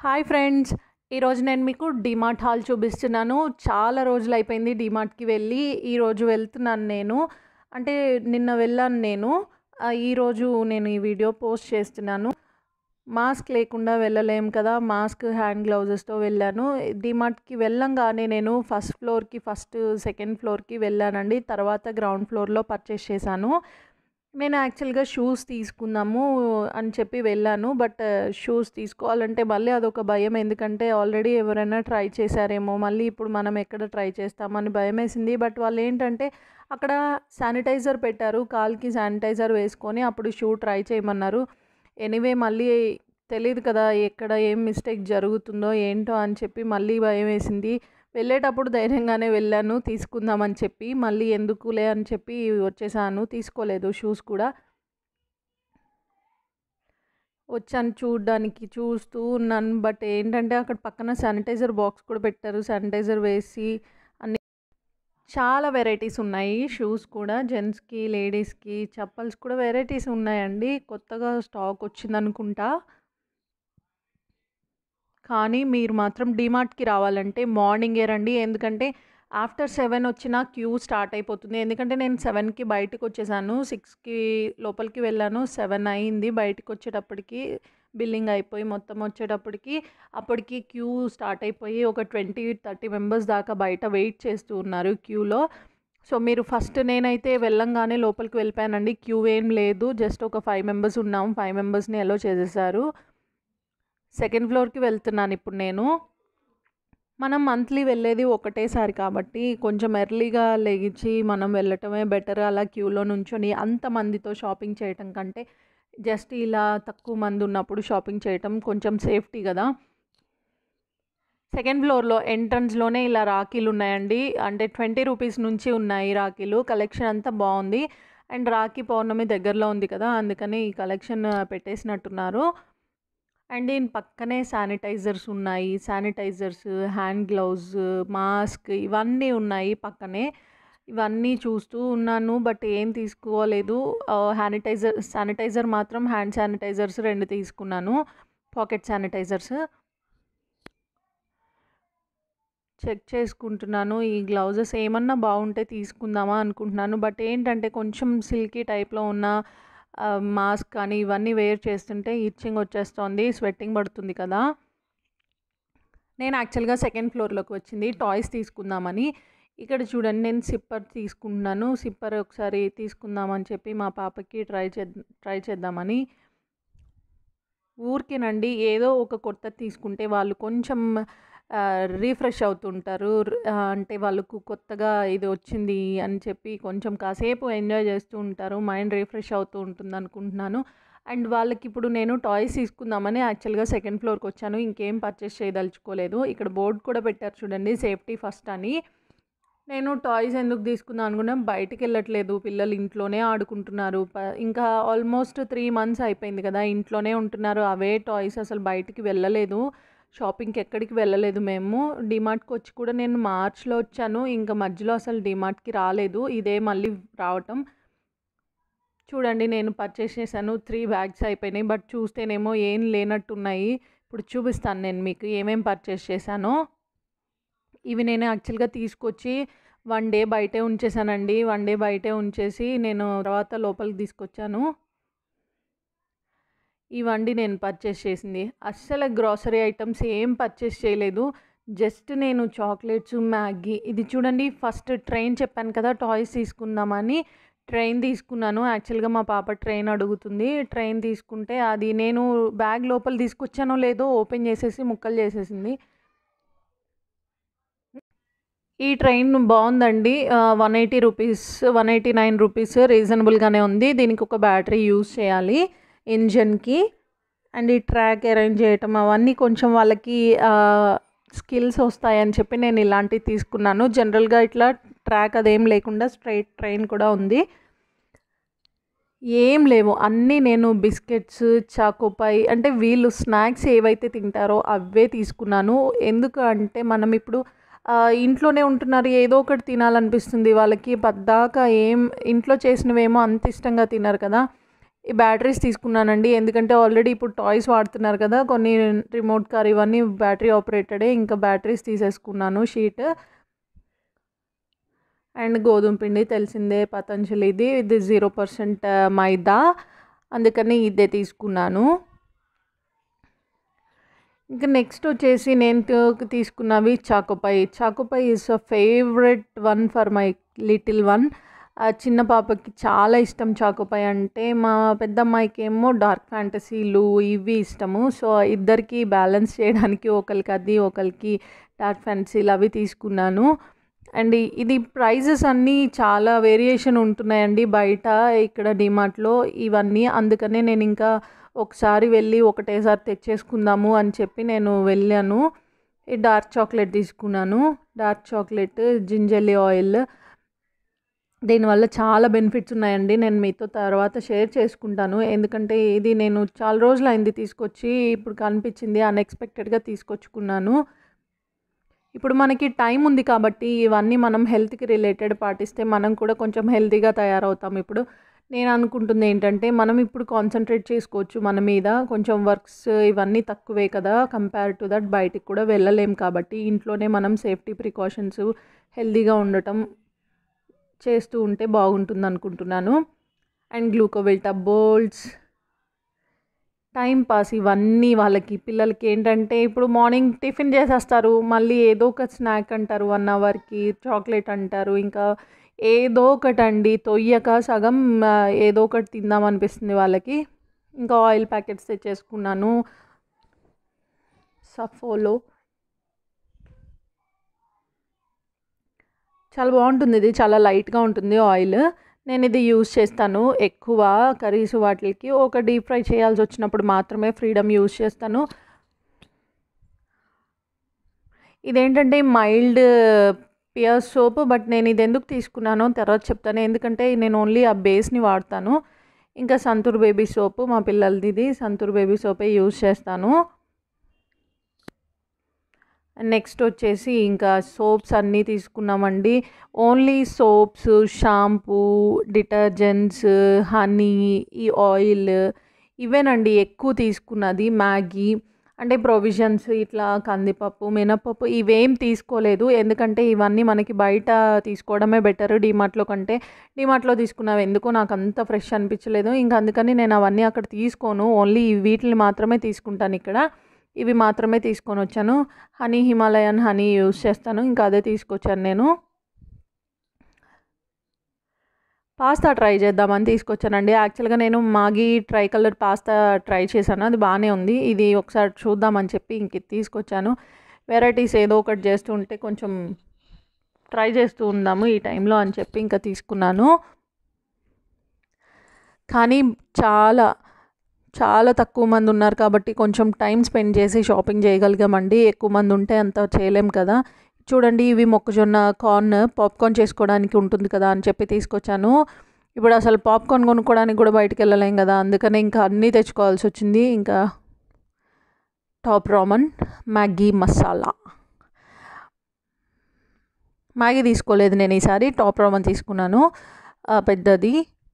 hi friends ఈరోజు నేను మీకు డీమార్ట్ హాల్ చూపిస్తున్నాను చాలా రోజులు అయిపోయింది డీమార్ట్కి వెళ్ళి ఈరోజు వెళ్తున్నాను నేను అంటే నిన్న వెళ్ళాను నేను ఆ, ఈరోజు నేను ఈ వీడియో పోస్ట్ చేస్తున్నాను మాస్క్ లేకుండా వెళ్ళలేం కదా మాస్క్ హ్యాండ్ గ్లౌజెస్తో వెళ్ళాను డీమార్ట్కి వెళ్ళంగానే నేను ఫస్ట్ ఫ్లోర్కి ఫస్ట్ సెకండ్ ఫ్లోర్కి వెళ్ళానండి తర్వాత గ్రౌండ్ ఫ్లోర్లో పర్చేస్ చేశాను నేను యాక్చువల్గా షూస్ తీసుకుందాము అని చెప్పి వెళ్ళాను బట్ షూస్ తీసుకోవాలంటే మళ్ళీ అదొక భయం ఎందుకంటే ఆల్రెడీ ఎవరైనా ట్రై చేశారేమో మళ్ళీ ఇప్పుడు మనం ఎక్కడ ట్రై చేస్తామని భయం వేసింది బట్ వాళ్ళు ఏంటంటే అక్కడ శానిటైజర్ పెట్టారు కాల్కి శానిటైజర్ వేసుకొని అప్పుడు షూ ట్రై చేయమన్నారు ఎనీవే మళ్ళీ తెలియదు కదా ఎక్కడ ఏం మిస్టేక్ జరుగుతుందో ఏంటో అని చెప్పి మళ్ళీ భయం వేసింది వెళ్ళేటప్పుడు ధైర్యంగానే వెళ్ళాను తీసుకుందామని చెప్పి మళ్ళీ ఎందుకులే అని చెప్పి వచ్చేసాను తీసుకోలేదు షూస్ కూడా వచ్చాను చూడడానికి చూస్తూ ఉన్నాను బట్ ఏంటంటే అక్కడ పక్కన శానిటైజర్ బాక్స్ కూడా పెట్టారు శానిటైజర్ వేసి అన్ని చాలా వెరైటీస్ ఉన్నాయి షూస్ కూడా జెంట్స్కి లేడీస్కి చెప్పల్స్ కూడా వెరైటీస్ ఉన్నాయండి కొత్తగా స్టాక్ వచ్చింది అనుకుంటా కానీ మీరు మాత్రం డిమార్ట్కి రావాలంటే మార్నింగే రండి ఎందుకంటే ఆఫ్టర్ సెవెన్ వచ్చిన క్యూ స్టార్ట్ అయిపోతుంది ఎందుకంటే నేను సెవెన్కి బయటకు వచ్చేసాను సిక్స్కి లోపలికి వెళ్ళాను సెవెన్ అయింది బయటకు వచ్చేటప్పటికి బిల్లింగ్ అయిపోయి మొత్తం వచ్చేటప్పటికి అప్పటికి క్యూ స్టార్ట్ అయిపోయి ఒక ట్వంటీ థర్టీ మెంబర్స్ దాకా బయట వెయిట్ చేస్తూ ఉన్నారు క్యూలో సో మీరు ఫస్ట్ నేనైతే వెళ్ళంగానే లోపలికి వెళ్ళిపోయానండి క్యూ ఏం లేదు జస్ట్ ఒక ఫైవ్ మెంబర్స్ ఉన్నాం ఫైవ్ మెంబర్స్ని ఎలో చేసేసారు సెకండ్ ఫ్లోర్కి వెళ్తున్నాను ఇప్పుడు నేను మనం మంత్లీ వెళ్ళేది ఒకటేసారి కాబట్టి కొంచెం ఎర్లీగా లెగిచి మనం వెళ్ళటమే బెటర్ అలా క్యూలో నుంచొని అంతమందితో షాపింగ్ చేయటం కంటే జస్ట్ ఇలా తక్కువ మంది ఉన్నప్పుడు షాపింగ్ చేయటం కొంచెం సేఫ్టీ కదా సెకండ్ ఫ్లోర్లో ఎంట్రన్స్లోనే ఇలా రాఖీలు ఉన్నాయండి అంటే ట్వంటీ రూపీస్ నుంచి ఉన్నాయి రాఖీలు కలెక్షన్ అంతా బాగుంది అండ్ రాఖీ పౌర్ణమి దగ్గరలో ఉంది కదా అందుకని ఈ కలెక్షన్ పెట్టేసినట్టున్నారు అండ్ దీని పక్కనే శానిటైజర్స్ ఉన్నాయి శానిటైజర్స్ హ్యాండ్ గ్లౌజ్ మాస్క్ ఇవన్నీ ఉన్నాయి పక్కనే ఇవన్నీ చూస్తూ ఉన్నాను బట్ ఏం తీసుకోలేదు శానిటైజర్ శానిటైజర్ మాత్రం హ్యాండ్ శానిటైజర్స్ రెండు తీసుకున్నాను పాకెట్ శానిటైజర్స్ చెక్ చేసుకుంటున్నాను ఈ గ్లౌజెస్ ఏమన్నా బాగుంటే తీసుకుందామా అనుకుంటున్నాను బట్ ఏంటంటే కొంచెం సిల్కీ టైప్లో ఉన్న మాస్క్ కానీ ఇవన్నీ వేర్ చేస్తుంటే ఇచ్చింగ్ వచ్చేస్తుంది స్వెట్టింగ్ పడుతుంది కదా నేను యాక్చువల్గా సెకండ్ ఫ్లోర్లోకి వచ్చింది టాయ్స్ తీసుకుందామని ఇక్కడ చూడండి నేను సిప్పర్ తీసుకుంటున్నాను సిప్పర్ ఒకసారి తీసుకుందామని చెప్పి మా పాపకి ట్రై చే ట్రై చేద్దామని ఊరికేనండి ఏదో ఒక కొత్త తీసుకుంటే వాళ్ళు కొంచెం రీఫ్రెష్ అవుతుంటారు అంటే వాళ్ళకు కొత్తగా ఇది వచ్చింది అని చెప్పి కొంచెం కాసేపు ఎంజాయ్ చేస్తూ ఉంటారు మైండ్ రీఫ్రెష్ అవుతూ ఉంటుంది అనుకుంటున్నాను అండ్ వాళ్ళకి ఇప్పుడు నేను టాయ్స్ తీసుకుందామని యాక్చువల్గా సెకండ్ ఫ్లోర్కి వచ్చాను ఇంకేం పర్చేస్ చేయదలుచుకోలేదు ఇక్కడ బోర్డు కూడా పెట్టారు చూడండి సేఫ్టీ ఫస్ట్ అని నేను టాయ్స్ ఎందుకు తీసుకుందాం అనుకున్నా బయటికి వెళ్ళట్లేదు పిల్లలు ఇంట్లోనే ఆడుకుంటున్నారు ఇంకా ఆల్మోస్ట్ త్రీ మంత్స్ అయిపోయింది కదా ఇంట్లోనే ఉంటున్నారు అవే టాయ్స్ అసలు బయటికి వెళ్ళలేదు షాపింగ్కి ఎక్కడికి వెళ్ళలేదు మేము డిమార్ట్కి వచ్చి కూడా నేను మార్చ్లో వచ్చాను ఇంకా మధ్యలో అసలు డిమార్ట్కి రాలేదు ఇదే మళ్ళీ రావటం చూడండి నేను పర్చేస్ చేశాను త్రీ బ్యాగ్స్ అయిపోయినాయి బట్ చూస్తేనేమో ఏం లేనట్టున్నాయి ఇప్పుడు చూపిస్తాను నేను మీకు ఏమేం పర్చేస్ చేశానో ఇవి నేను యాక్చువల్గా తీసుకొచ్చి వన్ డే బయటే ఉంచేసానండి వన్ డే బయటే ఉంచేసి నేను తర్వాత లోపలికి తీసుకొచ్చాను ఈ వండి నేను పర్చేస్ చేసింది అస్సలు గ్రాసరీ ఐటమ్స్ ఏం పర్చేస్ చేయలేదు జస్ట్ నేను చాక్లెట్స్ మ్యాగీ ఇది చూడండి ఫస్ట్ ట్రైన్ చెప్పాను కదా టాయ్స్ తీసుకుందామని ట్రైన్ తీసుకున్నాను యాక్చువల్గా మా పాప ట్రైన్ అడుగుతుంది ట్రైన్ తీసుకుంటే అది నేను బ్యాగ్ లోపల తీసుకొచ్చానో లేదో ఓపెన్ చేసేసి ముక్కలు చేసేసింది ఈ ట్రైన్ బాగుందండి one eighty rupees one eighty nine rupees రీజనబుల్గానే ఉంది దీనికి ఒక బ్యాటరీ యూజ్ చేయాలి ఇంజన్కి అండ్ ఈ ట్రాక్ అరేంజ్ చేయటం అవన్నీ కొంచెం వాళ్ళకి స్కిల్స్ వస్తాయని చెప్పి నేను ఇలాంటివి తీసుకున్నాను జనరల్గా ఇట్లా ట్రాక్ అదేం లేకుండా స్ట్రైట్ ట్రైన్ కూడా ఉంది ఏం లేవు అన్నీ నేను బిస్కెట్స్ చాకోపై అంటే వీళ్ళు స్నాక్స్ ఏవైతే తింటారో అవే తీసుకున్నాను ఎందుకు అంటే మనం ఇప్పుడు ఇంట్లోనే ఉంటున్నారు ఏదో ఒకటి తినాలనిపిస్తుంది వాళ్ళకి పద్దాక ఏం ఇంట్లో చేసినవేమో అంత ఇష్టంగా తినరు కదా ఈ బ్యాటరీస్ తీసుకున్నానండి ఎందుకంటే ఆల్రెడీ ఇప్పుడు టాయ్స్ వాడుతున్నారు కదా కొన్ని రిమోట్ కార్ ఇవన్నీ బ్యాటరీ ఆపరేటెడే ఇంకా బ్యాటరీస్ తీసేసుకున్నాను షీట్ అండ్ గోధుమ పిండి తెలిసిందే పతంజలిది ఇది జీరో పర్సెంట్ మైదా అందుకని ఇదే తీసుకున్నాను ఇంకా నెక్స్ట్ వచ్చేసి నేను తీ- తీసుకున్నవి Choco Pie Choco Pie is a favourite one for my little one ఆ చిన్న పాపకి చాలా ఇష్టం చాకోపై అంటే మా పెద్ద అమ్మాయికి ఏమో డార్క్ ఫ్యాంటసీలు ఇవి ఇష్టము సో ఇద్దరికి బ్యాలెన్స్ చేయడానికి ఒకరికి అది ఒకరికి డార్క్ ఫ్యాంటసీలు అవి తీసుకున్నాను అండ్ ఇది ప్రైజెస్ అన్నీ చాలా వేరియేషన్ ఉంటున్నాయండి బయట ఇక్కడ డిమార్ట్లో ఇవన్నీ అందుకనే నేను ఇంకా ఒకసారి వెళ్ళి ఒకటేసారి తెచ్చేసుకుందాము అని చెప్పి నేను వెళ్ళాను ఈ డార్క్ చాక్లెట్ తీసుకున్నాను డార్క్ చాక్లెట్ జింజర్లీ ఆయిల్ దీనివల్ల చాలా బెనిఫిట్స్ ఉన్నాయండి నేను మీతో తర్వాత షేర్ చేసుకుంటాను ఎందుకంటే ఇది నేను చాలా రోజులు అయింది తీసుకొచ్చి ఇప్పుడు కనిపించింది అన్ఎక్స్పెక్టెడ్గా తీసుకొచ్చుకున్నాను ఇప్పుడు మనకి టైం ఉంది కాబట్టి ఇవన్నీ మనం హెల్త్కి రిలేటెడ్ పాటిస్తే మనం కూడా కొంచెం హెల్తీగా తయారవుతాం ఇప్పుడు నేను అనుకుంటుంది ఏంటంటే మనం ఇప్పుడు కాన్సన్ట్రేట్ చేసుకోవచ్చు మన మీద కొంచెం వర్క్స్ ఇవన్నీ తక్కువే కదా కంపేర్ టు దట్ బయటికి కూడా వెళ్ళలేం కాబట్టి ఇంట్లోనే మనం సేఫ్టీ ప్రికాషన్స్ హెల్తీగా ఉండటం చేస్తూ ఉంటే బాగుంటుంది అనుకుంటున్నాను and Glucovita bolts time pass ఇవన్నీ వాళ్ళకి పిల్లలకి ఏంటంటే ఇప్పుడు మార్నింగ్ టిఫిన్ చేసేస్తారు మళ్ళీ ఏదో ఒక స్నాక్ అంటారు వన్ అవర్కి చాక్లెట్ అంటారు ఇంకా ఏదో ఒకటి అండి తొయ్యక సగం ఆ, ఏదో ఒకటి తిందాం అనిపిస్తుంది వాళ్ళకి ఇంకా ఆయిల్ ప్యాకెట్స్ తెచ్చేసుకున్నాను సఫోలో చాలా బాగుంటుంది ఇది చాలా లైట్గా ఉంటుంది ఆయిల్ నేను ఇది యూస్ చేస్తాను ఎక్కువ కర్రీస్ వాటికి ఒక డీప్ ఫ్రై చేయాల్సి వచ్చినప్పుడు మాత్రమే ఫ్రీడమ్ యూస్ చేస్తాను ఇదేంటంటే మైల్డ్ పియర్ సోప్ బట్ నేను ఇది ఎందుకు తీసుకున్నానో తర్వాత చెప్తాను ఎందుకంటే నేను ఓన్లీ ఆ బేస్ని వాడతాను ఇంకా సంతూర్ బేబీ సోపు మా పిల్లలది ఇది సంతూర్ బేబీ సోపే యూస్ చేస్తాను నెక్స్ట్ వచ్చేసి ఇంకా సోప్స్ అన్నీ తీసుకున్నామండి only soaps shampoo detergents honey ఈ ఆయిల్ ఇవేనండి ఎక్కువ తీసుకున్నది మ్యాగీ అంటే ప్రొవిజన్స్ ఇట్లా కందిపప్పు మినపప్పు ఇవేం తీసుకోలేదు ఎందుకంటే ఇవన్నీ మనకి బయట తీసుకోవడమే బెటర్ డిమార్ట్లో కంటే డిమార్ట్లో తీసుకున్నవి ఎందుకో నాకు అంత ఫ్రెష్ అనిపించలేదు ఇంకా అందుకని నేను అవన్నీ అక్కడ తీసుకోను ఓన్లీ వీటిని మాత్రమే తీసుకుంటాను ఇక్కడ ఇవి మాత్రమే తీసుకొని వచ్చాను హనీ హిమాలయన్ హనీ యూస్ చేస్తాను ఇంకా అదే తీసుకొచ్చాను నేను పాస్తా ట్రై చేద్దామని తీసుకొచ్చానండి యాక్చువల్గా నేను Maggi try colour pasta try చేశాను అది బాగానే ఉంది ఇది ఒకసారి చూద్దామని చెప్పి ఇంక ఇది తీసుకొచ్చాను వెరైటీస్ ఏదో ఒకటి చేస్తూ ఉంటే కొంచెం ట్రై చేస్తూ ఉందాము ఈ టైంలో అని చెప్పి ఇంకా తీసుకున్నాను కానీ చాలా చాలా తక్కువ మంది ఉన్నారు కాబట్టి కొంచెం టైం స్పెండ్ చేసి షాపింగ్ చేయగలిగామండి ఎక్కువ మంది ఉంటే అంత చేయలేం కదా చూడండి ఇవి మొక్కజొన్న కార్న్ పాప్కార్న్ చేసుకోవడానికి ఉంటుంది కదా అని చెప్పి తీసుకొచ్చాను ఇప్పుడు అసలు పాప్కార్న్ కొనుక్కోవడానికి కూడా బయటికి వెళ్ళలేం కదా అందుకని ఇంకా అన్నీ తెచ్చుకోవాల్సి వచ్చింది ఇంకా top ramen Maggi masala Maggi తీసుకోలేదు నేను ఈసారి టాప్ రామన్ తీసుకున్నాను ఆ, పెద్దది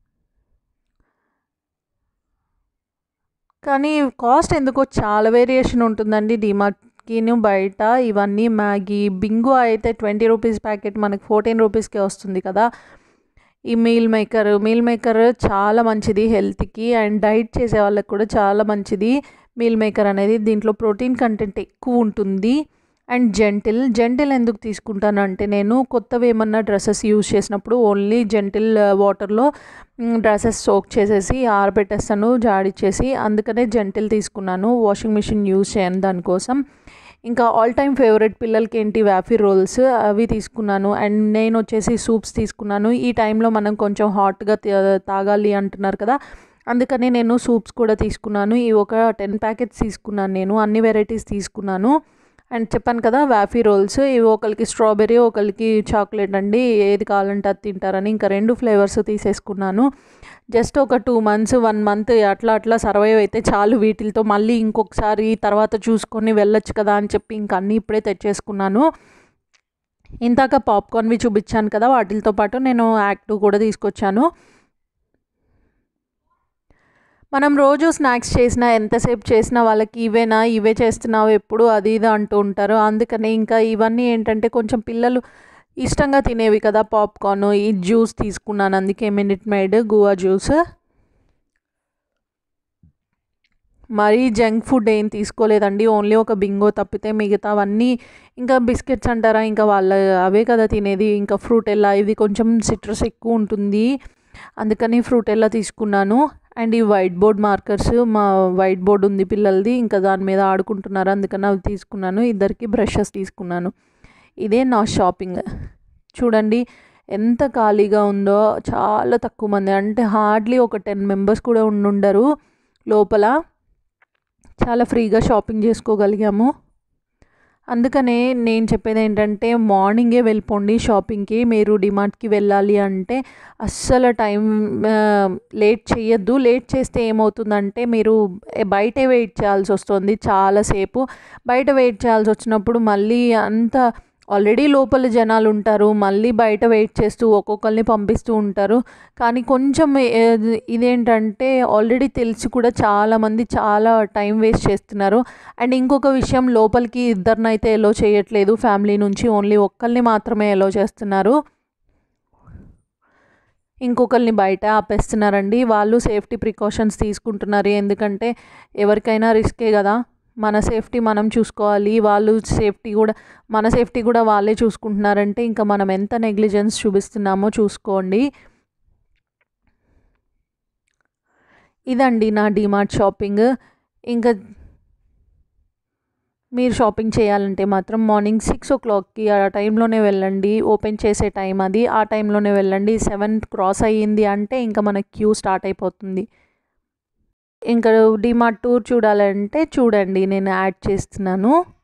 కానీ కాస్ట్ ఎందుకో చాలా వేరియేషన్ ఉంటుందండి డిమార్ట్కిను బయట ఇవన్నీ మ్యాగీ బింగో అయితే ట్వంటీ రూపీస్ ప్యాకెట్ మనకి ఫోర్టీన్ రూపీస్కే వస్తుంది కదా ఈ మీల్ మేకర్ మీల్ మేకర్ చాలా మంచిది హెల్త్కి అండ్ డైట్ చేసే వాళ్ళకి కూడా చాలా మంచిది మీల్ మేకర్ అనేది దీంట్లో ప్రోటీన్ కంటెంట్ ఎక్కువ ఉంటుంది అండ్ జెంటిల్ జెంటిల్ ఎందుకు తీసుకుంటాను అంటే నేను కొత్తవి ఏమన్నా డ్రెస్సెస్ యూజ్ చేసినప్పుడు ఓన్లీ జెంటిల్ వాటర్లో డ్రెస్సెస్ సోక్ చేసేసి ఆరబెట్టేస్తాను జాడిచ్చేసి అందుకనే జెంటిల్ తీసుకున్నాను వాషింగ్ మిషన్ యూజ్ చేయను దానికోసం ఇంకా ఆల్ టైమ్ ఫేవరెట్ పిల్లలకి ఏంటి వ్యాఫీ రోల్స్ అవి తీసుకున్నాను అండ్ నేను వచ్చేసి సూప్స్ తీసుకున్నాను ఈ టైంలో మనం కొంచెం హాట్గా తాగాలి అంటున్నారు కదా అందుకని నేను సూప్స్ కూడా తీసుకున్నాను ఈ ఒక టెన్ ప్యాకెట్స్ తీసుకున్నాను నేను అన్ని వెరైటీస్ తీసుకున్నాను అండ్ చెప్పాను కదా వ్యాఫీ రోల్స్ ఇవి ఒకరికి స్ట్రాబెర్రీ ఒకరికి చాక్లెట్ అండి ఏది కావాలంటే అది తింటారని ఇంకా రెండు ఫ్లేవర్స్ తీసేసుకున్నాను జస్ట్ ఒక టూ మంత్స్ వన్ మంత్ అట్లా అట్లా సర్వైవ్ అయితే చాలు వీటితో మళ్ళీ ఇంకొకసారి తర్వాత చూసుకొని వెళ్ళొచ్చు కదా అని చెప్పి ఇంక అన్నీ ఇప్పుడే తెచ్చేసుకున్నాను ఇందాక పాప్కార్న్వి చూపించాను కదా వాటితో పాటు నేను యాక్టివ్ కూడా తీసుకొచ్చాను మనం రోజు స్నాక్స్ చేసినా ఎంతసేపు చేసినా వాళ్ళకి ఇవేనా ఇవే చేస్తున్నావు ఎప్పుడు అది ఇది అంటూ ఉంటారు అందుకని ఇంకా ఇవన్నీ ఏంటంటే కొంచెం పిల్లలు ఇష్టంగా తినేవి కదా పాప్కార్న్ ఈ జ్యూస్ తీసుకున్నాను అందుకే మినిట్ మేడ్ గువా జ్యూస్ మరీ జంక్ ఫుడ్ ఏం తీసుకోలేదండి ఓన్లీ ఒక బింగో తప్పితే మిగతావన్నీ ఇంకా బిస్కెట్స్ అంటారా ఇంకా వాళ్ళ అవే కదా తినేది ఇంకా ఫ్రూటెల్లా ఇది కొంచెం సిట్రస్ ఎక్కువ ఉంటుంది అందుకని ఫ్రూటెల్లా తీసుకున్నాను అండ్ ఈ వైట్ బోర్డ్ మార్కర్స్ మా వైట్ బోర్డ్ ఉంది పిల్లలది ఇంకా దాని మీద ఆడుకుంటున్నారు అందుకని అవి తీసుకున్నాను ఇద్దరికి బ్రషెస్ తీసుకున్నాను ఇదే నా షాపింగ్ చూడండి ఎంత ఖాళీగా ఉందో చాలా తక్కువ మంది అంటే హార్డ్లీ ఒక టెన్ మెంబర్స్ కూడా ఉండుండరు లోపల చాలా ఫ్రీగా షాపింగ్ చేసుకోగలిగాము అందుకనే నేను చెప్పేది ఏంటంటే మార్నింగే వెళ్ళిపోండి షాపింగ్కి మీరు డిమార్ట్కి వెళ్ళాలి అంటే అస్సలు టైం లేట్ చేయొద్దు లేట్ చేస్తే ఏమవుతుందంటే మీరు బయటే వెయిట్ చేయాల్సి వస్తుంది చాలాసేపు బయట వెయిట్ చేయాల్సి వచ్చినప్పుడు మళ్ళీ అంత ఆల్రెడీ లోపల జనాలు ఉంటారు మళ్ళీ బయట వెయిట్ చేస్తూ ఒక్కొక్కరిని పంపిస్తూ ఉంటారు కానీ కొంచెం ఇదేంటంటే ఆల్రెడీ తెలిసి కూడా చాలామంది చాలా టైం వేస్ట్ చేస్తున్నారు అండ్ ఇంకొక విషయం లోపలికి ఇద్దరినైతే ఎలో చేయట్లేదు ఫ్యామిలీ నుంచి ఓన్లీ ఒక్కరిని మాత్రమే ఎలో చేస్తున్నారు ఇంకొకరిని బయట ఆపేస్తున్నారండి వాళ్ళు సేఫ్టీ ప్రికాషన్స్ తీసుకుంటున్నారు ఎందుకంటే ఎవరికైనా రిస్కే కదా మన సేఫ్టీ మనం చూసుకోవాలి వాళ్ళు సేఫ్టీ కూడా మన సేఫ్టీ కూడా వాళ్ళే చూసుకుంటున్నారంటే ఇంకా మనం ఎంత నెగ్లిజెన్స్ చూపిస్తున్నామో చూసుకోండి ఇదండి నా డిమార్ట్ షాపింగ్ ఇంకా మీరు షాపింగ్ చేయాలంటే మాత్రం మార్నింగ్ సిక్స్ ఓ క్లాక్కి ఆ టైంలోనే వెళ్ళండి ఓపెన్ చేసే టైం అది ఆ టైంలోనే వెళ్ళండి సెవెన్ క్రాస్ అయ్యింది అంటే ఇంకా మనకి క్యూ స్టార్ట్ అయిపోతుంది ఇంకా డిమార్ట్ టూర్ చూడాలంటే చూడండి నేను యాడ్ చేస్తున్నాను